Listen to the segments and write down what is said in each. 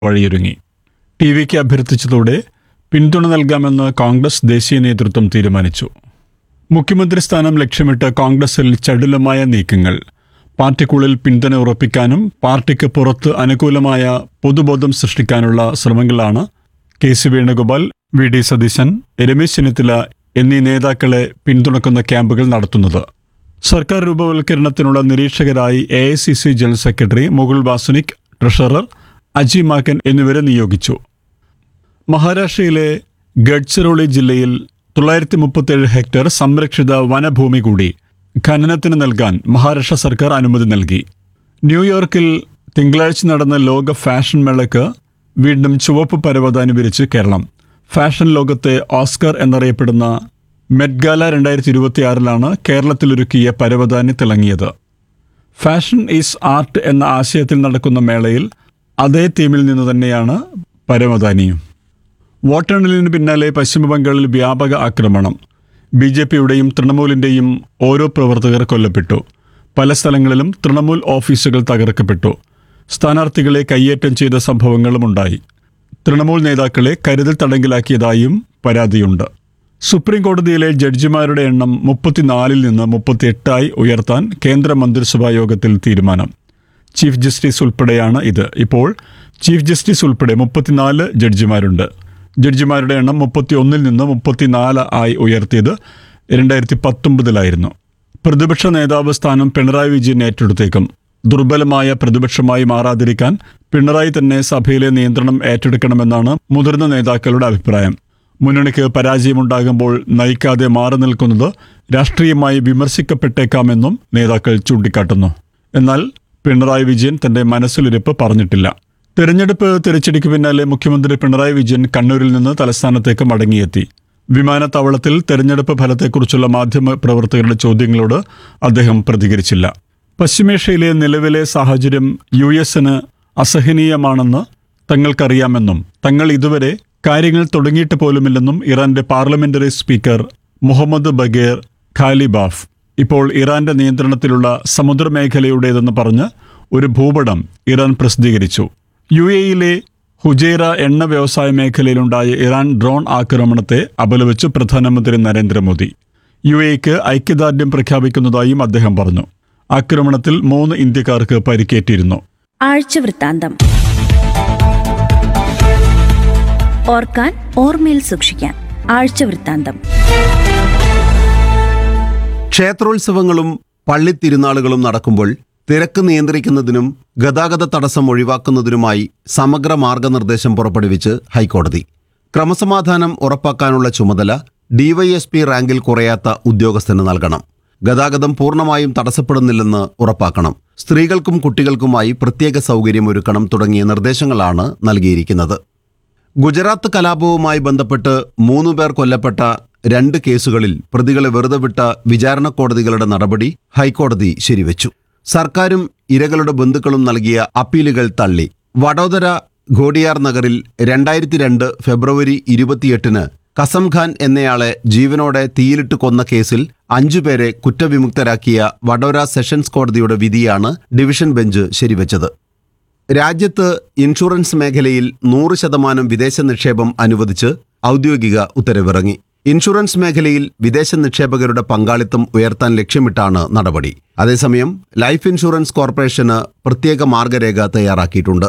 വഴിയൊരുങ്ങി T വിക്ക് അഭ്യർത്ഥിച്ചതോടെ പിന്തുണ നൽകാമെന്ന് കോൺഗ്രസ് ദേശീയ നേതൃത്വം തീരുമാനിച്ചു മുഖ്യമന്ത്രി സ്ഥാനം ലക്ഷ്യമിട്ട് കോൺഗ്രസിൽ ചടുലമായ നീക്കങ്ങൾ പാർട്ടിക്കുള്ളിൽ പിന്തുണ ഉറപ്പിക്കാനും പാർട്ടിക്ക് പുറത്ത് അനുകൂലമായ പൊതുബോധം സൃഷ്ടിക്കാനുള്ള ശ്രമങ്ങളാണ് K C Venugopal V D Satheesan Ramesh Chennithala എന്നീ നേതാക്കളെ പിന്തുണക്കുന്ന ക്യാമ്പുകൾ നടത്തുന്നത് സർക്കാർ രൂപവൽക്കരണത്തിനുള്ള നിരീക്ഷകരായി A I C C general secretary Mukul Wasnik treasurer Ajay Maken എന്നിവരെ നിയോഗിച്ചു മഹാരാഷ്ട്രയിലെ ഗഡ്ചിറോളി ജില്ലയിൽ തൊള്ളായിരത്തി മുപ്പത്തേഴ് ഹെക്ടർ സംരക്ഷിത വനഭൂമി കൂടി ഖനനത്തിന് നൽകാൻ മഹാരാഷ്ട്ര സർക്കാർ അനുമതി നൽകി ന്യൂയോർക്കിൽ തിങ്കളാഴ്ച നടന്ന ലോക ഫാഷൻ മേളയ്ക്ക് വീണ്ടും ചുവപ്പ് പരവതാനി വിരിച്ച് കേരളം ഫാഷൻ ലോകത്തെ ഓസ്കർ എന്നറിയപ്പെടുന്ന മെഡ്ഗാല രണ്ടായിരത്തി ഇരുപത്തിയാറിലാണ് കേരളത്തിലൊരുക്കിയ പരവതാനി തിളങ്ങിയത് ഫാഷൻ ഈസ് ആർട്ട് എന്ന ആശയത്തിൽ നടക്കുന്ന മേളയിൽ അതേ തീമിൽ നിന്ന് തന്നെയാണ് പരവതാനിയും വോട്ടെണ്ണലിന് പിന്നാലെ പശ്ചിമബംഗാളിൽ വ്യാപക ആക്രമണം ബി ജെ പിയുടെയും തൃണമൂലിന്റെയും ഓരോ പ്രവർത്തകർ കൊല്ലപ്പെട്ടു പല സ്ഥലങ്ങളിലും തൃണമൂൽ ഓഫീസുകൾ തകർക്കപ്പെട്ടു സ്ഥാനാർത്ഥികളെ കയ്യേറ്റം ചെയ്ത സംഭവങ്ങളുമുണ്ടായി തൃണമൂൽ നേതാക്കളെ കരുതൽ തടങ്കിലാക്കിയതായും പരാതിയുണ്ട് സുപ്രീം കോടതിയിലെ ജഡ്ജിമാരുടെ എണ്ണം മുപ്പത്തിനാലിൽ നിന്ന് മുപ്പത്തിയെട്ടായി ഉയർത്താൻ കേന്ദ്ര മന്ത്രിസഭാ യോഗത്തിൽ തീരുമാനം ചീഫ് ജസ്റ്റിസ് ഉൾപ്പെടെയാണ് ഇത് ഇപ്പോൾ ചീഫ് ജസ്റ്റിസ് ഉൾപ്പെടെ മുപ്പത്തിനാല് ജഡ്ജിമാരുണ്ട് ജഡ്ജിമാരുടെ എണ്ണം മുപ്പത്തിയൊന്നിൽ നിന്ന് മുപ്പത്തിനാല് ആയി ഉയർത്തിയത് രണ്ടായിരത്തി പത്തൊമ്പതിലായിരുന്നു പ്രതിപക്ഷ നേതാവ് സ്ഥാനം പിണറായി വിജയൻ ഏറ്റെടുത്തേക്കും ദുർബലമായ പ്രതിപക്ഷമായി മാറാതിരിക്കാൻ പിണറായി തന്നെ സഭയിലെ നിയന്ത്രണം ഏറ്റെടുക്കണമെന്നാണ് മുതിർന്ന നേതാക്കളുടെ അഭിപ്രായം മുന്നണിക്ക് പരാജയമുണ്ടാകുമ്പോൾ നയിക്കാതെ മാറി നിൽക്കുന്നത് രാഷ്ട്രീയമായി വിമർശിക്കപ്പെട്ടേക്കാമെന്നും നേതാക്കൾ ചൂണ്ടിക്കാട്ടുന്നു എന്നാൽ പിണറായി വിജയൻ തന്റെ മനസ്സിലിരിപ്പ് പറഞ്ഞിട്ടില്ല തെരഞ്ഞെടുപ്പ് തിരച്ചടിക്ക് പിന്നാലെ മുഖ്യമന്ത്രി പിണറായി വിജയൻ കണ്ണൂരിൽ നിന്ന് തലസ്ഥാനത്തേക്ക് മടങ്ങിയെത്തി വിമാനത്താവളത്തിൽ തെരഞ്ഞെടുപ്പ് ഫലത്തെക്കുറിച്ചുള്ള മാധ്യമ പ്രവർത്തകരുടെ ചോദ്യങ്ങളോട് അദ്ദേഹം പ്രതികരിച്ചില്ല പശ്ചിമേഷ്യയിലെ നിലവിലെ സാഹചര്യം യു എസിന് അസഹനീയമാണെന്ന് തങ്ങൾക്കറിയാമെന്നും തങ്ങൾ ഇതുവരെ കാര്യങ്ങൾ തുടങ്ങിയിട്ട് പോലുമില്ലെന്നും ഇറാന്റെ parliamentary speaker Mohammad Bagher Ghalibaf ഇപ്പോൾ ഇറാന്റെ നിയന്ത്രണത്തിലുള്ള സമുദ്രമേഖലയുടേതെന്ന് പറഞ്ഞ് ഒരു ഭൂപടം ഇറാൻ പ്രസിദ്ധീകരിച്ചു യു എയിലെ ഹുജൈറ എണ്ണ വ്യവസായ മേഖലയിലുണ്ടായ ഇറാൻ ഡ്രോൺ ആക്രമണത്തെ അപലപിച്ച് പ്രധാനമന്ത്രി നരേന്ദ്രമോദി യു എക്ക് ഐക്യദാർഢ്യം പ്രഖ്യാപിക്കുന്നതായും അദ്ദേഹം പറഞ്ഞു ആക്രമണത്തിൽ മൂന്ന് ഇന്ത്യക്കാർക്ക് പരിക്കേറ്റിരുന്നു ആഴ്ചവൃത്താന്തം ഓർക്കാൻ ഓർമ്മയിൽ സൂക്ഷിക്കാൻ ആഴ്ചവൃത്താന്തം ക്ഷേത്രോത്സവങ്ങളും പള്ളിത്തിരുനാളുകളും നടക്കുമ്പോൾ തിരക്ക് നിയന്ത്രിക്കുന്നതിനും ഗതാഗത തടസ്സം ഒഴിവാക്കുന്നതിനുമായി സമഗ്ര മാർഗനിർദ്ദേശം പുറപ്പെടുവിച്ച് ഹൈക്കോടതി ക്രമസമാധാനം ഉറപ്പാക്കാനുള്ള ചുമതല ഡിവൈഎസ്പി റാങ്കിൽ കുറയാത്ത ഉദ്യോഗസ്ഥന് നൽകണം ഗതാഗതം പൂർണ്ണമായും തടസ്സപ്പെടുന്നില്ലെന്ന് ഉറപ്പാക്കണം സ്ത്രീകൾക്കും കുട്ടികൾക്കുമായി പ്രത്യേക സൗകര്യം ഒരുക്കണം തുടങ്ങിയ നിർദ്ദേശങ്ങളാണ് നൽകിയിരിക്കുന്നത് ഗുജറാത്ത് കലാപവുമായി ബന്ധപ്പെട്ട് മൂന്നു പേർ കൊല്ലപ്പെട്ട രണ്ട് കേസുകളിൽ പ്രതികളെ വെറുതെ വിട്ട വിചാരണ കോടതികളുടെ നടപടി ഹൈക്കോടതി ശരിവെച്ചു സർക്കാരും ഇരകളുടെ ബന്ധുക്കളും നൽകിയ അപ്പീലുകൾ തള്ളി വഡോദര ഘോഡിയാർ നഗറിൽ രണ്ടായിരത്തി രണ്ട് ഫെബ്രുവരി ഇരുപത്തിയെട്ടിന് കസം ഖാൻ എന്നയാളെ ജീവനോടെ തീയിലിട്ട് കൊന്ന കേസിൽ അഞ്ചുപേരെ കുറ്റവിമുക്തരാക്കിയ വഡോര സെഷൻസ് കോടതിയുടെ വിധിയാണ് ഡിവിഷൻ ബെഞ്ച് ശരിവെച്ചത് രാജ്യത്ത് ഇൻഷുറൻസ് മേഖലയിൽ നൂറ് ശതമാനം വിദേശ നിക്ഷേപം അനുവദിച്ച് ഔദ്യോഗിക ഉത്തരവിറങ്ങി ഇൻഷുറൻസ് മേഖലയിൽ വിദേശ നിക്ഷേപകരുടെ പങ്കാളിത്തം ഉയർത്താൻ ലക്ഷ്യമിട്ടാണ് നടപടി അതേസമയം ലൈഫ് ഇൻഷുറൻസ് കോർപ്പറേഷന് പ്രത്യേക മാർഗരേഖ തയ്യാറാക്കിയിട്ടുണ്ട്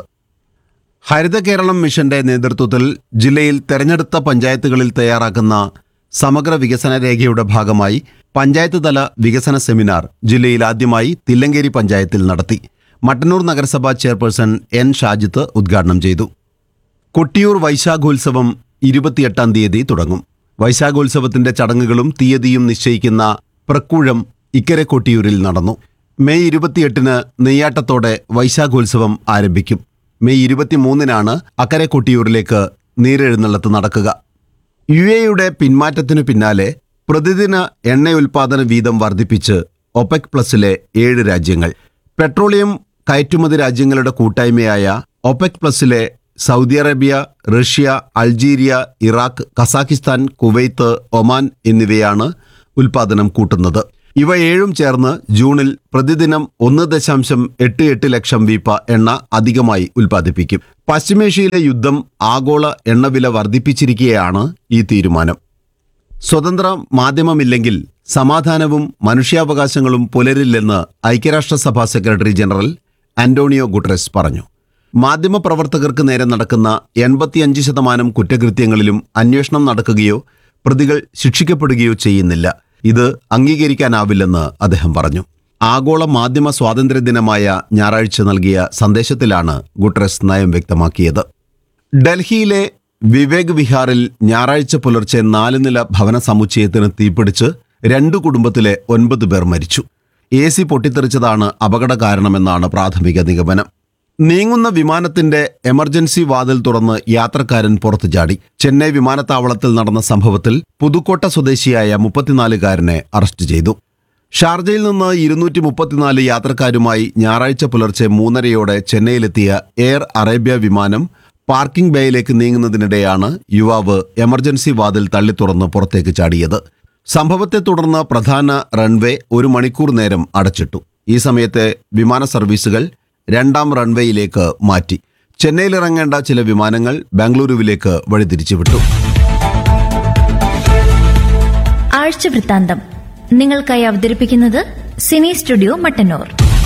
ഹരിത കേരളം മിഷന്റെ നേതൃത്വത്തിൽ ജില്ലയിൽ തെരഞ്ഞെടുത്ത പഞ്ചായത്തുകളിൽ തയ്യാറാക്കുന്ന സമഗ്ര വികസന രേഖയുടെ ഭാഗമായി പഞ്ചായത്ത് തല വികസന സെമിനാർ ജില്ലയിൽ ആദ്യമായി തില്ലങ്കേരി പഞ്ചായത്തിൽ നടത്തി മട്ടന്നൂർ നഗരസഭാ ചെയർപേഴ്സൺ എൻ ഷാജിത്ത് ഉദ്ഘാടനം ചെയ്തു കൊട്ടിയൂർ വൈശാഖോത്സവം ഇരുപത്തിയെട്ടാം തീയതി തുടങ്ങും വൈശാഖോത്സവത്തിന്റെ ചടങ്ങുകളും തീയതിയും നിശ്ചയിക്കുന്ന പ്രക്കൂഴം ഇക്കരെ കൊട്ടിയൂരിൽ നടന്നു മെയ് ഇരുപത്തിയെട്ടിന് നെയ്യാട്ടത്തോടെ വൈശാഖോത്സവം ആരംഭിക്കും മെയ് ഇരുപത്തിമൂന്നിനാണ് അക്കരെ കൊട്ടിയൂരിലേക്ക് നീരെഴുന്നള്ളത്ത് നടക്കുക യു എയുടെ പിന്മാറ്റത്തിനു പിന്നാലെ പ്രതിദിന എണ്ണ ഉൽപാദന വീതം വർദ്ധിപ്പിച്ച് ഒപെക് പ്ലസിലെ ഏഴ് രാജ്യങ്ങൾ പെട്രോളിയം കയറ്റുമതി രാജ്യങ്ങളുടെ കൂട്ടായ്മയായ ഒപെക് പ്ലസിലെ Saudi Arabia Russia Algeria Iraq Kazakhstan Kuwait Oman എന്നിവയാണ് ഉൽപാദനം കൂട്ടുന്നത് ഇവ ഏഴും ചേർന്ന് ജൂണിൽ പ്രതിദിനം ഒന്ന് ദശാംശം എട്ട് എട്ട് ലക്ഷം വീപ്പ എണ്ണ അധികമായി ഉൽപ്പാദിപ്പിക്കും പശ്ചിമേഷ്യയിലെ യുദ്ധം ആഗോള എണ്ണവില വർദ്ധിപ്പിച്ചിരിക്കെയാണ് ഈ തീരുമാനം സ്വതന്ത്ര മാധ്യമമില്ലെങ്കിൽ സമാധാനവും മനുഷ്യാവകാശങ്ങളും പുലരില്ലെന്ന് ഐക്യരാഷ്ട്രസഭാ സെക്രട്ടറി ജനറൽ അന്റോണിയോ ഗുട്ടറസ് പറഞ്ഞു മാധ്യമപ്രവർത്തകർക്ക് നേരെ നടക്കുന്ന എൺപത്തിയഞ്ച് ശതമാനം കുറ്റകൃത്യങ്ങളിലും അന്വേഷണം നടക്കുകയോ പ്രതികൾ ശിക്ഷിക്കപ്പെടുകയോ ചെയ്യുന്നില്ല ഇത് അംഗീകരിക്കാനാവില്ലെന്ന് അദ്ദേഹം പറഞ്ഞു ആഗോള മാധ്യമ സ്വാതന്ത്ര്യ ദിനമായ ഞായറാഴ്ച നൽകിയ സന്ദേശത്തിലാണ് ഗുട്ടറസ് നയം വ്യക്തമാക്കിയത് ഡൽഹിയിലെ വിവേക് വിഹാറിൽ ഞായറാഴ്ച പുലർച്ചെ നാല് നില ഭവന സമുച്ചയത്തിന് തീപിടിച്ച് രണ്ടു കുടുംബത്തിലെ ഒൻപത് പേർ മരിച്ചു എ സി പൊട്ടിത്തെറിച്ചതാണ് അപകട കാരണമെന്നാണ് പ്രാഥമിക നിഗമനം നീങ്ങുന്ന വിമാനത്തിന്റെ എമർജൻസി വാതിൽ തുറന്ന് യാത്രക്കാരൻ പുറത്തു ചാടി ചെന്നൈ വിമാനത്താവളത്തിൽ നടന്ന സംഭവത്തിൽ പുതുക്കോട്ട സ്വദേശിയായ മുപ്പത്തിനാലുകാരനെ അറസ്റ്റ് ചെയ്തു ഷാർജയിൽ നിന്ന് ഇരുന്നൂറ്റി മുപ്പത്തിനാല് യാത്രക്കാരുമായി ഞായറാഴ്ച പുലർച്ചെ മൂന്നരയോടെ ചെന്നൈയിലെത്തിയ എയർ അറേബ്യ വിമാനം പാർക്കിംഗ് ബേയിലേക്ക് നീങ്ങുന്നതിനിടെയാണ് യുവാവ് എമർജൻസി വാതിൽ തള്ളിത്തുറന്ന് പുറത്തേക്ക് ചാടിയത് സംഭവത്തെ തുടർന്ന് പ്രധാന റൺവേ ഒരു മണിക്കൂർ നേരം അടച്ചിട്ടു ഈ സമയത്തെ വിമാന സർവീസുകൾ രണ്ടാം റൺവേയിലേക്ക് മാറ്റി ചെന്നൈയിലിറങ്ങേണ്ട ചില വിമാനങ്ങൾ ബാംഗ്ലൂരുവിലേക്ക് വഴിതിരിച്ചുവിട്ടു ആഴ്ച വൃത്താന്തം നിങ്ങൾക്കായി അവതരിപ്പിക്കുന്നത് സിനി സ്റ്റുഡിയോ മട്ടന്നൂർ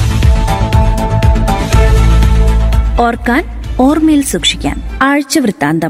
ഓർക്കാൻ ഓർമ്മയിൽ സൂക്ഷിക്കാൻ ആഴ്ച വൃത്താന്തം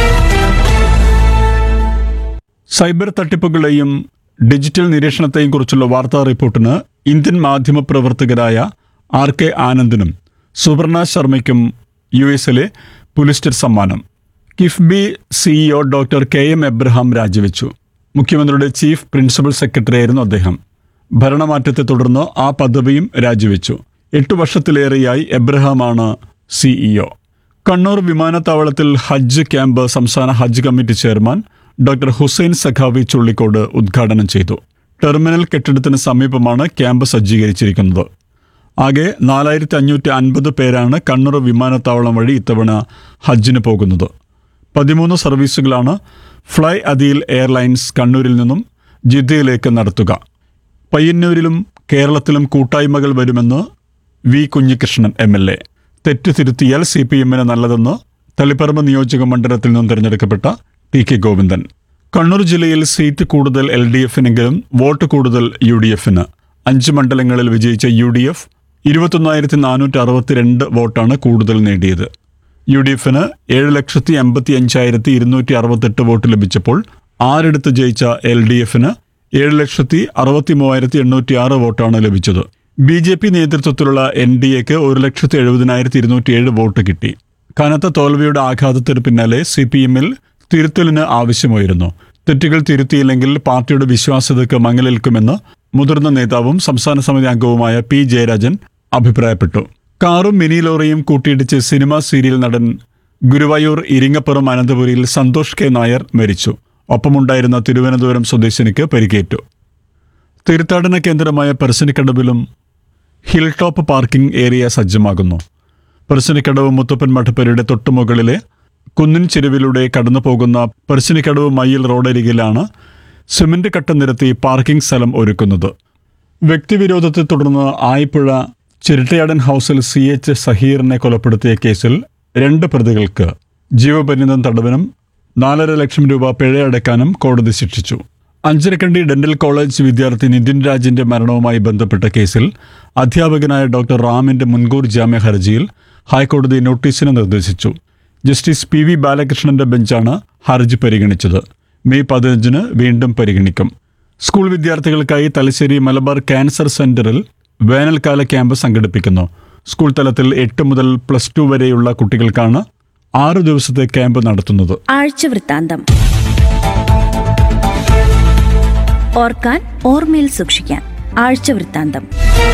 സൈബർ തട്ടിപ്പുകളെയും ഡിജിറ്റൽ നിരീക്ഷണത്തെയും കുറിച്ചുള്ള വാർത്താ റിപ്പോർട്ടിന് ഇന്ത്യൻ മാധ്യമപ്രവർത്തകരായ ആർ കെ ആനന്ദിനും സുവർണ ശർമ്മയ്ക്കും യു എസിലെ പുലിസ്റ്റർ സമ്മാനം KIIFB CEO doctor K M Abraham രാജിവെച്ചു മുഖ്യമന്ത്രിയുടെ ചീഫ് പ്രിൻസിപ്പൽ സെക്രട്ടറി ആയിരുന്നു അദ്ദേഹം ഭരണമാറ്റത്തെ തുടർന്ന് ആ പദവിയും രാജിവെച്ചു എട്ടു വർഷത്തിലേറെയായി എബ്രഹാമാണ് സിഇഒ കണ്ണൂർ വിമാനത്താവളത്തിൽ ഹജ്ജ് ക്യാമ്പ് സംസ്ഥാന ഹജ്ജ് committee chairman doctor Hussain Sakhafi Chullikode ഉദ്ഘാടനം ചെയ്തു ടെർമിനൽ കെട്ടിടത്തിന് സമീപമാണ് ക്യാമ്പ് സജ്ജീകരിച്ചിരിക്കുന്നത് ആകെ നാലായിരത്തി അഞ്ഞൂറ്റി അൻപത് പേരാണ് കണ്ണൂർ വിമാനത്താവളം വഴി ഇത്തവണ ഹജ്ജിന് പോകുന്നത് പതിമൂന്ന് സർവീസുകളാണ് ഫ്ലൈ അദീൽ എയർലൈൻസ് കണ്ണൂരിൽ നിന്നും ജിദ്ദയിലേക്ക് നടത്തുക പയ്യന്നൂരിലും കേരളത്തിലും കൂട്ടായ്മകൾ വരുമെന്ന് V Kunhikrishnan M L A തെറ്റ് തിരുത്തിയാൽ സി പി എമ്മിന് നല്ലതെന്ന് തളിപ്പറമ്പ് നിയോജക മണ്ഡലത്തിൽ നിന്നും തിരഞ്ഞെടുക്കപ്പെട്ട ടി കെ ഗോവിന്ദൻ കണ്ണൂർ ജില്ലയിൽ സീറ്റ് കൂടുതൽ എൽ ഡി എഫിനെങ്കിലും വോട്ട് കൂടുതൽ യു ഡി എഫിന് അഞ്ച് മണ്ഡലങ്ങളിൽ വിജയിച്ച യു ഡി എഫ് ഇരുപത്തൊന്നായിരത്തി നാനൂറ്റി അറുപത്തിരണ്ട് വോട്ടാണ് കൂടുതൽ നേടിയത് യു ഡി എഫിന് ഏഴ് ലക്ഷത്തി എൺപത്തി അഞ്ചായിരത്തി ഇരുന്നൂറ്റി അറുപത്തെട്ട് വോട്ട് ലഭിച്ചപ്പോൾ ആറിടത്ത് ജയിച്ച എൽ ഡി എഫിന് ഏഴ് ലക്ഷത്തി അറുപത്തി മൂവായിരത്തി എണ്ണൂറ്റി ആറ് വോട്ടാണ് ലഭിച്ചത് ബി ജെ പി നേതൃത്വത്തിലുള്ള എൻ ഡി എക്ക് ഒരു ലക്ഷത്തി എഴുപതിനായിരത്തി ഇരുന്നൂറ്റി ഏഴ് വോട്ട് കിട്ടി കനത്ത തോൽവിയുടെ ആഘാതത്തിന് പിന്നാലെ സി പി എമ്മിൽ തിരുത്തലിന് ആവശ്യമായിരുന്നു തെറ്റുകൾ തിരുത്തിയില്ലെങ്കിൽ പാർട്ടിയുടെ വിശ്വാസ്യതയ്ക്ക് മങ്ങലേൽക്കുമെന്ന് മുതിർന്ന നേതാവും സംസ്ഥാന സമിതി അംഗവുമായ പി ജയരാജൻ അഭിപ്രായപ്പെട്ടു കാറും മിനി ലോറിയും കൂട്ടിയിടിച്ച് സിനിമാ സീരിയൽ നടൻ ഗുരുവായൂർ ഇരിങ്ങപ്പുറം അനന്തപുരിയിൽ സന്തോഷ് കെ നായർ മരിച്ചു ഒപ്പമുണ്ടായിരുന്ന തിരുവനന്തപുരം സ്വദേശിനിക്ക് പരിക്കേറ്റു തീർത്ഥാടന കേന്ദ്രമായ പെർശനിക്കടവിലും ഹിൽ ടോപ്പ് പാർക്കിംഗ് ഏരിയ സജ്ജമാകുന്നു പെർശനിക്കടവ് മുത്തപ്പൻ മഠപ്പരയുടെ തൊട്ടുമുകളിലെ കുന്നിൻ ചെരുവിലൂടെ കടന്നു പോകുന്ന പെർശനിക്കടവ് മയ്യിൽ റോഡരികിലാണ് സിമന്റ് കട്ട നിരത്തി പാർക്കിംഗ് സ്ഥലം ഒരുക്കുന്നത് വ്യക്തിവിരോധത്തെ തുടർന്ന് ആയിപ്പുഴ ചിരട്ടയാടൻ ഹൗസിൽ സി എച്ച് സഹീറിനെ കൊലപ്പെടുത്തിയ കേസിൽ രണ്ട് പ്രതികൾക്ക് ജീവപര്യന്തം തടവിനും നാലര ലക്ഷം രൂപ പിഴയടക്കാനും കോടതി ശിക്ഷിച്ചു അഞ്ചരക്കണ്ടി ഡെന്റൽ കോളേജ് വിദ്യാർത്ഥി നിതിൻ രാജിന്റെ മരണവുമായി ബന്ധപ്പെട്ട കേസിൽ അധ്യാപകനായ ഡോക്ടർ റാമിന്റെ മുൻകൂർ ജാമ്യ ഹർജിയിൽ ഹൈക്കോടതി നോട്ടീസിന് നിർദ്ദേശിച്ചു ജസ്റ്റിസ് പി വി ബാലകൃഷ്ണന്റെ ബെഞ്ചാണ് ഹർജി പരിഗണിച്ചത് മെയ് പതിനഞ്ചിന് വീണ്ടും പരിഗണിക്കും സ്കൂൾ വിദ്യാർത്ഥികൾക്കായി തലശ്ശേരി മലബാർ ക്യാൻസർ സെന്ററിൽ വേനൽക്കാല ക്യാമ്പ് സംഘടിപ്പിക്കുന്നു സ്കൂൾ തലത്തിൽ എട്ട് മുതൽ പ്ലസ് ടു വരെയുള്ള കുട്ടികൾക്കാണ് ആറു ദിവസത്തെ ക്യാമ്പ് നടത്തുന്നത് ആഴ്ച വൃത്താന്തം ഓർക്കാൻ ഓർമ്മയിൽ സൂക്ഷിക്കാൻ ആഴ്ച വൃത്താന്തം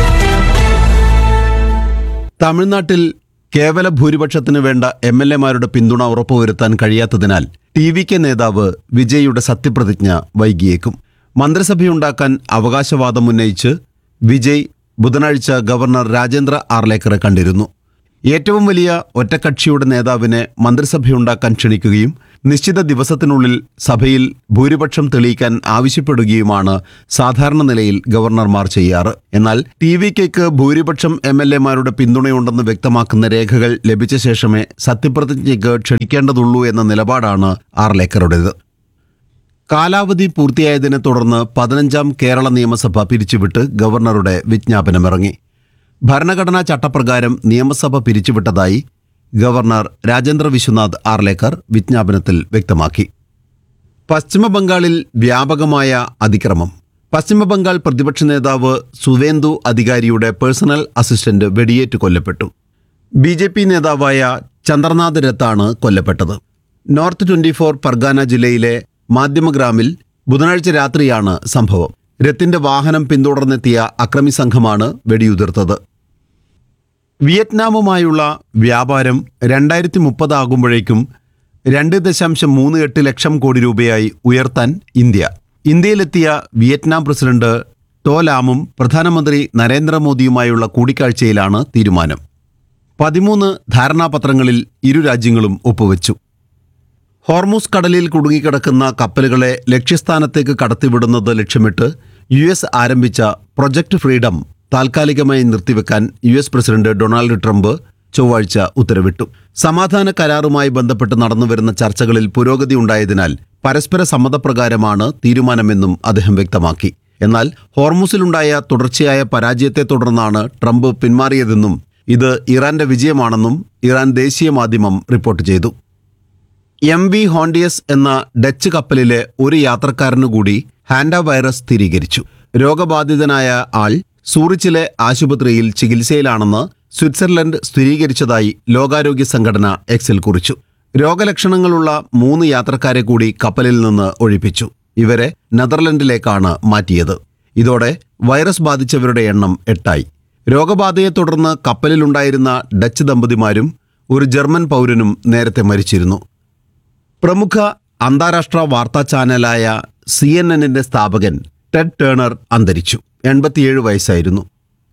തമിഴ്നാട്ടിൽ കേവല ഭൂരിപക്ഷത്തിന് വേണ്ട എം എൽ എമാരുടെ പിന്തുണ ഉറപ്പുവരുത്താൻ കഴിയാത്തതിനാൽ ടി വി കെ നേതാവ് വിജയുടെ സത്യപ്രതിജ്ഞ വൈകിയേക്കും മന്ത്രിസഭയുണ്ടാക്കാൻ അവകാശവാദം ഉന്നയിച്ച് വിജയ് ബുധനാഴ്ച ഗവർണർ രാജേന്ദ്ര ആർലേക്കറെ കണ്ടിരുന്നു ഏറ്റവും വലിയ ഒറ്റക്കക്ഷിയുടെ നേതാവിനെ മന്ത്രിസഭയുണ്ടാക്കാൻ ക്ഷണിക്കുകയും നിശ്ചിത ദിവസത്തിനുള്ളിൽ സഭയിൽ ഭൂരിപക്ഷം തെളിയിക്കാൻ ആവശ്യപ്പെടുകയുമാണ് സാധാരണ നിലയിൽ ഗവർണർമാർ ചെയ്യാറ് എന്നാൽ ടി വി കെക്ക് ഭൂരിപക്ഷം എം എൽ എമാരുടെ പിന്തുണയുണ്ടെന്ന് വ്യക്തമാക്കുന്ന രേഖകൾ ലഭിച്ച ശേഷമേ സത്യപ്രതിജ്ഞയ്ക്ക് ക്ഷണിക്കേണ്ടതുള്ളൂ എന്ന നിലപാടാണ് ആർലേക്കറുടേത് കാലാവധി പൂർത്തിയായതിനെ തുടർന്ന് പതിനഞ്ചാം കേരള നിയമസഭ പിരിച്ചുവിട്ട് ഗവർണറുടെ വിജ്ഞാപനമിറങ്ങി ഭരണഘടനാ ചട്ടപ്രകാരം നിയമസഭ പിരിച്ചുവിട്ടതായി ഗവർണർ രാജേന്ദ്ര വിശ്വനാഥ് ആർലേക്കർ വിജ്ഞാപനത്തിൽ വ്യക്തമാക്കി പശ്ചിമബംഗാളിൽ വ്യാപകമായ അതിക്രമം പശ്ചിമബംഗാൾ പ്രതിപക്ഷ നേതാവ് സുവേന്ദു അധികാരിയുടെ പേഴ്സണൽ അസിസ്റ്റന്റ് വെടിയേറ്റ് കൊല്ലപ്പെട്ടു ബി ജെ പി നേതാവായ ചന്ദ്രനാഥ് രത്താണ് കൊല്ലപ്പെട്ടത് നോർത്ത് ട്വന്റി ഫോർ പർഗാന ജില്ലയിലെ മാധ്യമഗ്രാമിൽ ബുധനാഴ്ച രാത്രിയാണ് സംഭവം രത്തിന്റെ വാഹനം പിന്തുടർന്നെത്തിയ അക്രമി സംഘമാണ് വെടിയുതിർത്തത് വിയറ്റ്നാമുമായുള്ള വ്യാപാരം രണ്ടായിരത്തി മുപ്പതാകുമ്പോഴേക്കും രണ്ട് ദശാംശം മൂന്ന് എട്ട് ലക്ഷം കോടി രൂപയായി ഉയർത്താൻ ഇന്ത്യ ഇന്ത്യയിലെത്തിയ വിയറ്റ്നാം പ്രസിഡന്റ് ടോ ലാമും പ്രധാനമന്ത്രി നരേന്ദ്രമോദിയുമായുള്ള കൂടിക്കാഴ്ചയിലാണ് തീരുമാനം പതിമൂന്ന് ധാരണാപത്രങ്ങളിൽ ഇരു രാജ്യങ്ങളും ഒപ്പുവെച്ചു ഹോർമൂസ് കടലിൽ കുടുങ്ങിക്കിടക്കുന്ന കപ്പലുകളെ ലക്ഷ്യസ്ഥാനത്തേക്ക് കടത്തിവിടുന്നത് ലക്ഷ്യമിട്ട് യു എസ് ആരംഭിച്ച പ്രൊജക്ട് ഫ്രീഡം താൽക്കാലികമായി നിർത്തിവെക്കാൻ U S president Donald Trump ചൊവ്വാഴ്ച ഉത്തരവിട്ടു സമാധാന കരാറുമായി ബന്ധപ്പെട്ട് നടന്നുവരുന്ന ചർച്ചകളിൽ പുരോഗതി ഉണ്ടായതിനാൽ പരസ്പര സമ്മതപ്രകാരമാണ് തീരുമാനമെന്നും അദ്ദേഹം വ്യക്തമാക്കി എന്നാൽ ഹോർമൂസിലുണ്ടായ തുടർച്ചയായ പരാജയത്തെ തുടർന്നാണ് ട്രംപ് പിന്മാറിയതെന്നും ഇത് ഇറാന്റെ വിജയമാണെന്നും ഇറാൻ ദേശീയ മാധ്യമം റിപ്പോർട്ട് ചെയ്തു എം വി ഹോണ്ടിയസ് എന്ന ഡച്ച് കപ്പലിലെ ഒരു യാത്രക്കാരനു കൂടി ഹാൻഡ വൈറസ് സ്ഥിരീകരിച്ചു രോഗബാധിതനായ ആൾ സൂറിച്ചിലെ ആശുപത്രിയിൽ ചികിത്സയിലാണെന്ന് സ്വിറ്റ്സർലൻഡ് സ്ഥിരീകരിച്ചതായി ലോകാരോഗ്യ സംഘടന എക്സിൽ കുറിച്ചു രോഗലക്ഷണങ്ങളുള്ള മൂന്ന് യാത്രക്കാരെ കൂടി കപ്പലിൽ നിന്ന് ഒഴിപ്പിച്ചു ഇവരെ നെതർലൻഡിലേക്കാണ് മാറ്റിയത് ഇതോടെ വൈറസ് ബാധിച്ചവരുടെ എണ്ണം എട്ടായി രോഗബാധയെ തുടർന്ന് കപ്പലിലുണ്ടായിരുന്ന ഡച്ച് ദമ്പതിമാരും ഒരു ജർമ്മൻ പൗരനും നേരത്തെ മരിച്ചിരുന്നു പ്രമുഖ അന്താരാഷ്ട്ര വാർത്താ ചാനലായ സി എൻ എന്നിന്റെ സ്ഥാപകൻ ടെഡ് ടേണർ അന്തരിച്ചു എൺപത്തിയേഴ് വയസ്സായിരുന്നു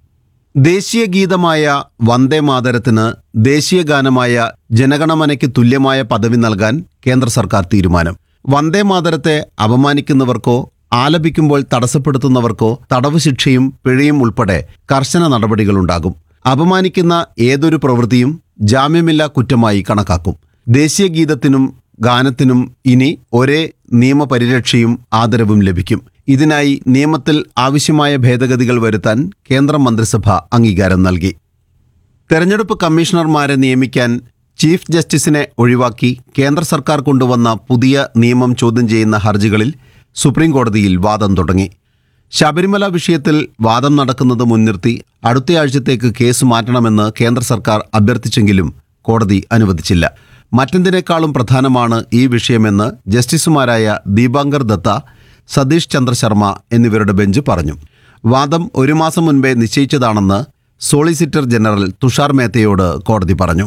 ദേശീയ ഗീതമായ വന്ദേ മാതരത്തിന് ദേശീയ ഗാനമായ ജനഗണമനയ്ക്ക് തുല്യമായ പദവി നൽകാൻ കേന്ദ്ര സർക്കാർ തീരുമാനം വന്ദേ മാതരത്തെ അപമാനിക്കുന്നവർക്കോ ആലപിക്കുമ്പോൾ തടസ്സപ്പെടുത്തുന്നവർക്കോ തടവ് ശിക്ഷയും പിഴയും ഉൾപ്പെടെ കർശന നടപടികളുണ്ടാകും അപമാനിക്കുന്ന ഏതൊരു പ്രവൃത്തിയും ജാമ്യമില്ലാ കുറ്റമായി കണക്കാക്കും ദേശീയ ഗീതത്തിനും ഗാനത്തിനും ഇനി ഒരേ നിയമപരിരക്ഷയും ആദരവും ലഭിക്കും ഇതിനായി നിയമത്തിൽ ആവശ്യമായ ഭേദഗതികൾ വരുത്താൻ കേന്ദ്ര മന്ത്രിസഭ അംഗീകാരം നൽകി തെരഞ്ഞെടുപ്പ് കമ്മീഷണർമാരെ നിയമിക്കാൻ ചീഫ് ജസ്റ്റിസിനെ ഒഴിവാക്കി കേന്ദ്ര സർക്കാർ കൊണ്ടുവന്ന പുതിയ നിയമം ചോദ്യം ചെയ്യുന്ന ഹർജികളിൽ സുപ്രീം കോടതിയിൽ വാദം തുടങ്ങി ശബരിമല വിഷയത്തിൽ വാദം നടക്കുന്നത് മുൻനിർത്തി അടുത്തയാഴ്ചത്തേക്ക് കേസ് മാറ്റണമെന്ന് കേന്ദ്ര സർക്കാർ അഭ്യർത്ഥിച്ചെങ്കിലും കോടതി അനുവദിച്ചില്ല മറ്റെന്തിനേക്കാളും പ്രധാനമാണ് ഈ വിഷയമെന്ന് ജസ്റ്റിസുമാരായ ദീപാങ്കർ ദത്ത സതീഷ് ചന്ദ്ര ശർമ്മ എന്നിവരുടെ ബെഞ്ച് പറഞ്ഞു വാദം ഒരു മാസം മുൻപേ നിശ്ചയിച്ചതാണെന്ന് സോളിസിറ്റർ ജനറൽ തുഷാർ മേത്തയോട് കോടതി പറഞ്ഞു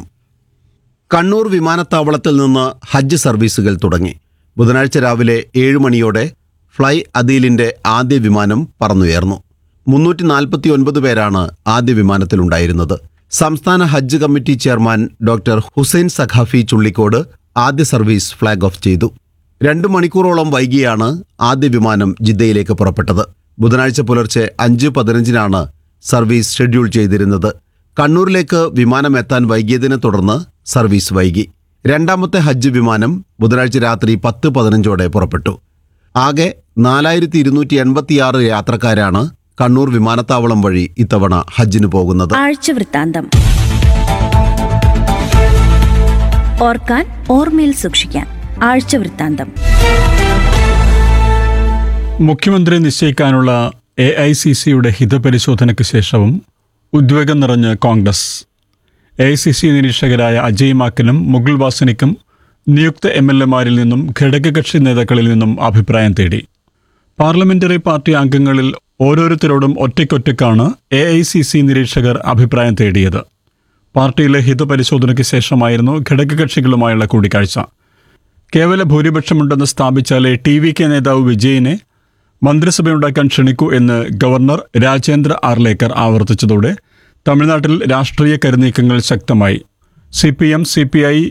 കണ്ണൂർ വിമാനത്താവളത്തിൽ നിന്ന് ഹജ്ജ് സർവീസുകൾ തുടങ്ങി ബുധനാഴ്ച രാവിലെ ഏഴ് മണിയോടെ ഫ്ലൈ അദീലിന്റെ ആദ്യ വിമാനം പറന്നുയർന്നു മുന്നൂറ്റി നാൽപ്പത്തി ഒൻപത് പേരാണ് ആദ്യ വിമാനത്തിലുണ്ടായിരുന്നത് സംസ്ഥാന ഹജ്ജ് committee chairman doctor Hussain Sakhafi Chullikode ആദ്യ സർവീസ് ഫ്ളാഗ് ഓഫ് ചെയ്തു രണ്ടു മണിക്കൂറോളം വൈകിയാണ് ആദ്യ വിമാനം ജിദ്ദയിലേക്ക് പുറപ്പെട്ടത് ബുധനാഴ്ച പുലർച്ചെ അഞ്ച് പതിനഞ്ചിനാണ് സർവീസ് ഷെഡ്യൂൾ ചെയ്തിരുന്നത് കണ്ണൂരിലേക്ക് വിമാനം എത്താൻ വൈകിയതിനെ തുടർന്ന് സർവീസ് വൈകി രണ്ടാമത്തെ ഹജ്ജ് വിമാനം ബുധനാഴ്ച രാത്രി പത്ത് പതിനഞ്ചോടെ പുറപ്പെട്ടു ആകെ നാലായിരത്തി ഇരുന്നൂറ്റി എൺപത്തിയാറ് യാത്രക്കാരാണ് കണ്ണൂർ വിമാനത്താവളം വഴി ഇത്തവണ ഹജ്ജിന് പോകുന്നത് ആഴ്ചവൃത്താന്തം ഓർക്കാൻ ഓർമ്മയിൽ സൂക്ഷിക്കാൻ ആഴ്ചവൃത്താന്തം മുഖ്യമന്ത്രി നിശ്ചയിക്കാനുള്ള എ ഐ സി സിയുടെ ഹിതപരിശോധനയ്ക്ക് ശേഷവും ഉദ്വേഗം നിറഞ്ഞ് Congress A I C C നിരീക്ഷകരായ അജയ് മാക്കനും മുകുൾ വാസനിക്കും നിയുക്ത എം എൽ എമാരിൽ നിന്നും ഘടകകക്ഷി നേതാക്കളിൽ നിന്നും അഭിപ്രായം തേടി പാർലമെന്ററി പാർട്ടി അംഗങ്ങളിൽ ഓരോരുത്തരോടും ഒറ്റയ്ക്കൊറ്റയ്ക്കാണ് എ ഐ സി സി നിരീക്ഷകർ അഭിപ്രായം തേടിയത് പാർട്ടിയിലെ ഹിതപരിശോധനയ്ക്ക് ശേഷമായിരുന്നു ഘടകകക്ഷികളുമായുള്ള കൂടിക്കാഴ്ച കേവല ഭൂരിപക്ഷമുണ്ടെന്ന് സ്ഥാപിച്ചാലേ ടി വി കെ നേതാവ് വിജയിനെ മന്ത്രിസഭയുണ്ടാക്കാൻ ക്ഷണിക്കൂ എന്ന് ഗവർണർ രാജേന്ദ്ര ആർലേക്കർ ആവർത്തിച്ചതോടെ തമിഴ്നാട്ടിൽ രാഷ്ട്രീയ കരുനീക്കങ്ങൾ ശക്തമായി C P M C P I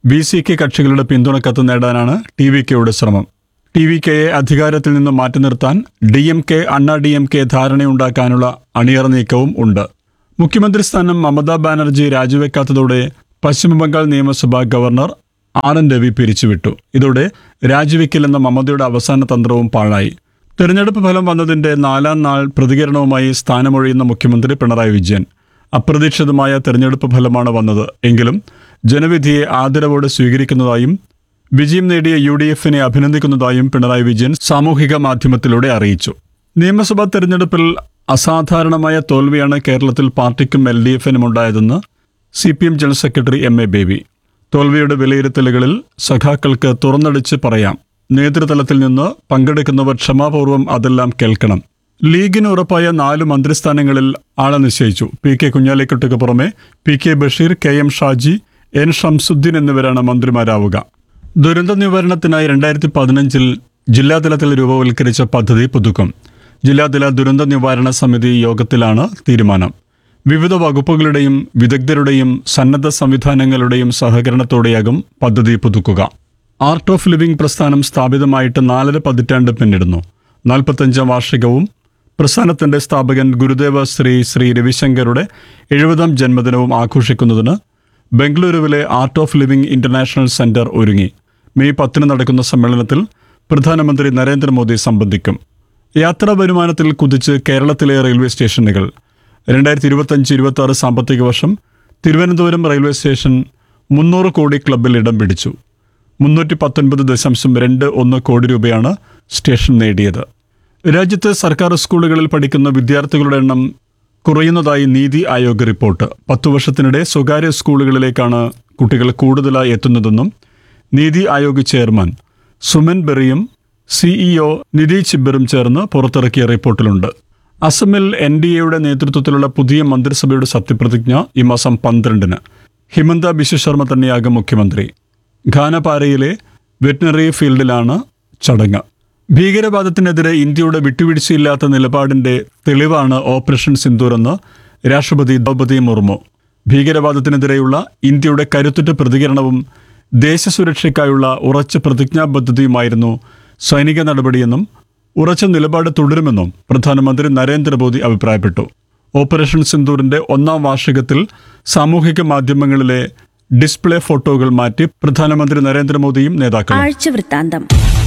B C K കക്ഷികളുടെ പിന്തുണ കത്ത് നേടാനാണ് ടി വി കെയുടെ ശ്രമം ടി വി കെയെ അധികാരത്തിൽ നിന്ന് മാറ്റി നിർത്താൻ D M K Anna D M K ധാരണയുണ്ടാക്കാനുള്ള അണിയറ നീക്കവും ഉണ്ട് മുഖ്യമന്ത്രി സ്ഥാനം മമതാ ബാനർജി രാജിവെക്കാത്തതോടെ പശ്ചിമബംഗാൾ നിയമസഭാ ഗവർണർ ആർ എൻ രവി പിരിച്ചുവിട്ടു ഇതോടെ രാജിവെക്കില്ലെന്ന മമതയുടെ അവസാന തന്ത്രവും പാഴായി തെരഞ്ഞെടുപ്പ് ഫലം വന്നതിന്റെ നാലാം നാൾ പ്രതികരണവുമായി സ്ഥാനമൊഴിയുന്ന മുഖ്യമന്ത്രി പിണറായി വിജയൻ അപ്രതീക്ഷിതമായ തെരഞ്ഞെടുപ്പ് ഫലമാണ് വന്നത് എങ്കിലും ജനവിധിയെ ആദരവോടെ സ്വീകരിക്കുന്നതായും വിജയം നേടിയ യു ഡി എഫിനെ അഭിനന്ദിക്കുന്നതായും പിണറായി വിജയൻ സാമൂഹിക മാധ്യമത്തിലൂടെ അറിയിച്ചു നിയമസഭാ തെരഞ്ഞെടുപ്പിൽ അസാധാരണമായ തോൽവിയാണ് കേരളത്തിൽ പാർട്ടിക്കും എൽ ഡി എഫിനും ഉണ്ടായതെന്ന് C P M general secretary M A Baby തോൽവിയുടെ വിലയിരുത്തലുകളിൽ സഖാക്കൾക്ക് തുറന്നടിച്ച് പറയാം നേതൃതലത്തിൽ നിന്ന് പങ്കെടുക്കുന്നവർ ക്ഷമാപൂർവ്വം അതെല്ലാം കേൾക്കണം ലീഗിന് ഉറപ്പായ നാല് മന്ത്രിസ്ഥാനങ്ങളിൽ ആളെ നിശ്ചയിച്ചു പി കെ കുഞ്ഞാലിക്കുട്ടിക്ക് പുറമെ P K Basheer K M Shaji N Shamsuddin എന്നിവരാണ് മന്ത്രിമാരാവുക ദുരന്ത നിവാരണത്തിനായി രണ്ടായിരത്തി പതിനഞ്ചിൽ ജില്ലാതലത്തിൽ രൂപവൽക്കരിച്ച പദ്ധതി പുതുക്കും ജില്ലാതല ദുരന്ത നിവാരണ സമിതി യോഗത്തിലാണ് തീരുമാനം വിവിധ വകുപ്പുകളുടെയും വിദഗ്ധരുടെയും സന്നദ്ധ സംവിധാനങ്ങളുടെയും സഹകരണത്തോടെയാകും പദ്ധതി പുതുക്കുക ആർട്ട് ഓഫ് ലിവിംഗ് പ്രസ്ഥാനം സ്ഥാപിതമായിട്ട് നാലര പതിറ്റാണ്ട് പിന്നിടുന്നു നാൽപ്പത്തഞ്ചാം വാർഷികവും പ്രസ്ഥാനത്തിന്റെ സ്ഥാപകൻ ഗുരുദേവ ശ്രീ ശ്രീ രവിശങ്കറുടെ എഴുപതാം ജന്മദിനവും ആഘോഷിക്കുന്നതിന് ബംഗളൂരുവിലെ art of living international centre ഒരുങ്ങി മെയ് പത്തിന് നടക്കുന്ന സമ്മേളനത്തിൽ പ്രധാനമന്ത്രി നരേന്ദ്രമോദി സംബന്ധിക്കും യാത്രാ വരുമാനത്തിൽ കുതിച്ച് കേരളത്തിലെ റെയിൽവേ സ്റ്റേഷനുകൾ രണ്ടായിരത്തി ഇരുപത്തഞ്ച് ഇരുപത്തി ആറ് സാമ്പത്തിക വർഷം തിരുവനന്തപുരം റെയിൽവേ സ്റ്റേഷൻ മുന്നൂറ് കോടി ക്ലബിൽ ഇടം പിടിച്ചു മുന്നൂറ്റി പത്തൊൻപത് ദശാംശം രണ്ട് ഒന്ന് കോടി രൂപയാണ് സ്റ്റേഷൻ നേടിയത് രാജ്യത്തെ സർക്കാർ സ്കൂളുകളിൽ പഠിക്കുന്ന വിദ്യാർത്ഥികളുടെ എണ്ണം കുറയുന്നതായി നീതി ആയോഗ് റിപ്പോർട്ട് പത്തു വർഷത്തിനിടെ സ്വകാര്യ സ്കൂളുകളിലേക്കാണ് കുട്ടികൾ കൂടുതലായി എത്തുന്നതെന്നും നീതി ആയോഗ് ചെയർമാൻ സുമൻ ബെറിയും സിഇഒ നിധി ചിബ്ബറും ചേർന്ന് പുറത്തിറക്കിയ റിപ്പോർട്ടിലുണ്ട് അസമിൽ എൻ ഡി എയുടെ നേതൃത്വത്തിലുള്ള പുതിയ മന്ത്രിസഭയുടെ സത്യപ്രതിജ്ഞ ഈ മാസം പന്ത്രണ്ടിന് ഹിമന്ത ബിശ്വ ശർമ്മ തന്നെയാകും മുഖ്യമന്ത്രി ഖാനപാരയിലെ വെറ്റിനറി ഫീൽഡിലാണ് ചടങ്ങ് ഭീകരവാദത്തിനെതിരെ ഇന്ത്യയുടെ വിട്ടുവീഴ്ചയില്ലാത്ത നിലപാടിന്റെ തെളിവാണ് ഓപ്പറേഷൻ സിന്ദൂർ എന്ന് രാഷ്ട്രപതി ദ്രൗപദി മുർമു ഭീകരവാദത്തിനെതിരെയുള്ള ഇന്ത്യയുടെ കരുത്തുറ്റ പ്രതികരണവും ദേശസുരക്ഷയ്ക്കായുള്ള ഉറച്ച പ്രതിജ്ഞാബദ്ധതയുമായിരുന്നു സൈനിക നടപടിയെന്നും ഉറച്ച നിലപാട് തുടരുമെന്നും പ്രധാനമന്ത്രി നരേന്ദ്രമോദി അഭിപ്രായപ്പെട്ടു ഓപ്പറേഷൻ സിന്ദൂറിന്റെ ഒന്നാം വാർഷികത്തിൽ സാമൂഹിക മാധ്യമങ്ങളിലെ ഡിസ്പ്ലേ ഫോട്ടോകൾ മാറ്റി പ്രധാനമന്ത്രി നരേന്ദ്രമോദിയും നേതാക്കളും ആഴ്ച വൃത്താന്തം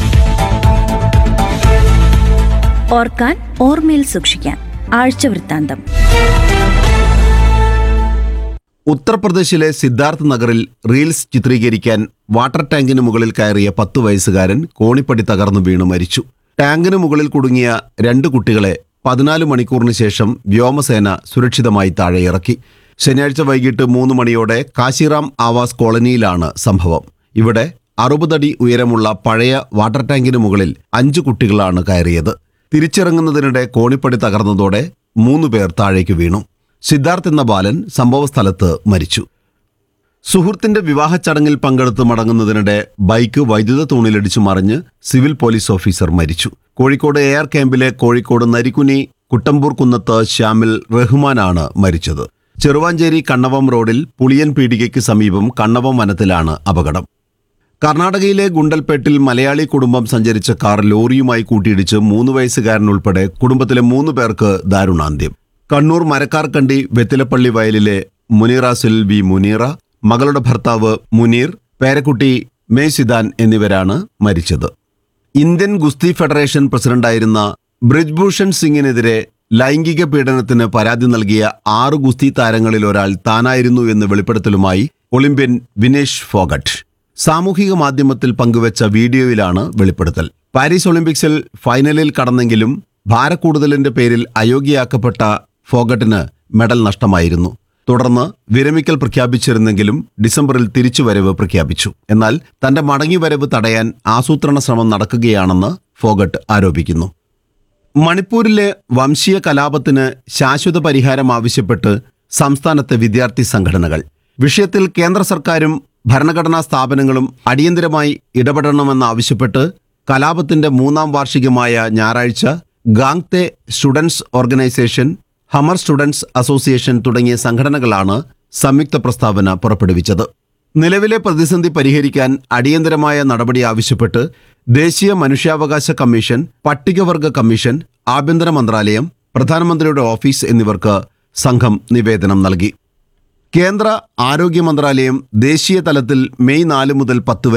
ഓർക്കാൻ ഓർമ്മയിൽ സൂക്ഷിക്കാൻ ആഴ്ച വൃത്താന്തം ഉത്തർപ്രദേശിലെ സിദ്ധാർത്ഥ് നഗറിൽ റീൽസ് ചിത്രീകരിക്കാൻ വാട്ടർ ടാങ്കിന് മുകളിൽ കയറിയ പത്തു വയസ്സുകാരൻ കോണിപ്പടി തകർന്നു വീണു മരിച്ചു ടാങ്കിന് മുകളിൽ കുടുങ്ങിയ രണ്ട് കുട്ടികളെ പതിനാല് മണിക്കൂറിന് ശേഷം വ്യോമസേന സുരക്ഷിതമായി താഴെ ഇറക്കി ശനിയാഴ്ച വൈകിട്ട് മൂന്ന് മണിയോടെ കാശിറാം ആവാസ് കോളനിയിലാണ് സംഭവം ഇവിടെ അറുപതടി ഉയരമുള്ള പഴയ വാട്ടർ ടാങ്കിന് മുകളിൽ അഞ്ചു കുട്ടികളാണ് കയറിയത് തിരിച്ചിറങ്ങുന്നതിനിടെ കോണിപ്പടി തകർന്നതോടെ മൂന്ന് പേർ താഴേക്ക് വീണു സിദ്ധാർത്ഥ് എന്ന ബാലൻ സംഭവസ്ഥലത്ത് മരിച്ചു സുഹൃത്തിന്റെ വിവാഹ ചടങ്ങിൽ പങ്കെടുത്ത് മടങ്ങുന്നതിനിടെ ബൈക്ക് വൈദ്യുത തൂണിലിടിച്ചു മറിഞ്ഞ് സിവിൽ പോലീസ് ഓഫീസർ മരിച്ചു കോഴിക്കോട് എയർ ക്യാമ്പിലെ കോഴിക്കോട് നരിക്കുനി കുട്ടമ്പൂർ കുന്നത്ത് ശ്യാമിൽ റഹ്മാനാണ് മരിച്ചത് ചെറുവാഞ്ചേരി കണ്ണവം റോഡിൽ പുളിയൻ പീടികയ്ക്ക് സമീപം കണ്ണവം വനത്തിലാണ് അപകടം കർണാടകയിലെ ഗുണ്ടൽപേട്ടിൽ മലയാളി കുടുംബം സഞ്ചരിച്ച കാർ ലോറിയുമായി കൂട്ടിയിടിച്ച് മൂന്ന് വയസ്സുകാരൻ ഉൾപ്പെടെ കുടുംബത്തിലെ മൂന്ന് പേർക്ക് ദാരുണാന്ത്യം കണ്ണൂർ മരക്കാർക്കണ്ടി വെത്തിലപ്പള്ളി വയലിലെ മുനീറാസിൽ വി മുനീറ മകളുടെ ഭർത്താവ് മുനീർ പേരക്കുട്ടി മേസിദാൻ എന്നിവരാണ് മരിച്ചത് ഇന്ത്യൻ ഗുസ്തി ഫെഡറേഷൻ പ്രസിഡന്റായിരുന്ന ബ്രിജ്ഭൂഷൺ സിംഗിനെതിരെ ലൈംഗിക പീഡനത്തിന് പരാതി നൽകിയ ആറ് ഗുസ്തി താരങ്ങളിൽ ഒരാൾ താനായിരുന്നു എന്ന് വെളിപ്പെടുത്തലുമായി ഒളിമ്പ്യൻ വിനേഷ് ഫോഗട്ട് സാമൂഹിക മാധ്യമത്തിൽ പങ്കുവച്ച വീഡിയോയിലാണ് വെളിപ്പെടുത്തൽ പാരീസ് ഒളിമ്പിക്സിൽ ഫൈനലിൽ കടന്നെങ്കിലും ഭാരക്കൂടുതലിന്റെ പേരിൽ അയോഗ്യയാക്കപ്പെട്ട ഫോഗട്ടിന് മെഡൽ നഷ്ടമായിരുന്നു തുടർന്ന് വിരമിക്കൽ പ്രഖ്യാപിച്ചിരുന്നെങ്കിലും ഡിസംബറിൽ തിരിച്ചുവരവ് പ്രഖ്യാപിച്ചു എന്നാൽ തന്റെ മടങ്ങിവരവ് തടയാൻ ആസൂത്രണ ശ്രമം നടക്കുകയാണെന്ന് ഫോഗട്ട് ആരോപിക്കുന്നു മണിപ്പൂരിലെ വംശീയ കലാപത്തിന് ശാശ്വത പരിഹാരം ആവശ്യപ്പെട്ട് സംസ്ഥാനത്തെ വിദ്യാർത്ഥി സംഘടനകൾ വിഷയത്തിൽ കേന്ദ്ര സർക്കാരും ഭരണഘടനാ സ്ഥാപനങ്ങളും അടിയന്തരമായി ഇടപെടണമെന്നാവശ്യപ്പെട്ട് കലാപത്തിന്റെ മൂന്നാം വാർഷികമായ ഞായറാഴ്ച Gangte students organisation Hmar students association തുടങ്ങിയ സംഘടനകളാണ് സംയുക്ത പ്രസ്താവന പുറപ്പെടുവിച്ചത് നിലവിലെ പ്രതിസന്ധി പരിഹരിക്കാൻ അടിയന്തരമായ നടപടി ആവശ്യപ്പെട്ട് ദേശീയ മനുഷ്യാവകാശ കമ്മീഷൻ പട്ടികവർഗ കമ്മീഷൻ ആഭ്യന്തര മന്ത്രാലയം പ്രധാനമന്ത്രിയുടെ ഓഫീസ് എന്നിവർക്ക് സംഘം നിവേദനം നൽകി കേന്ദ്ര ആരോഗ്യ മന്ത്രാലയം ദേശീയ തലത്തിൽ മെയ് നാല് മുതൽ പത്ത് വരെ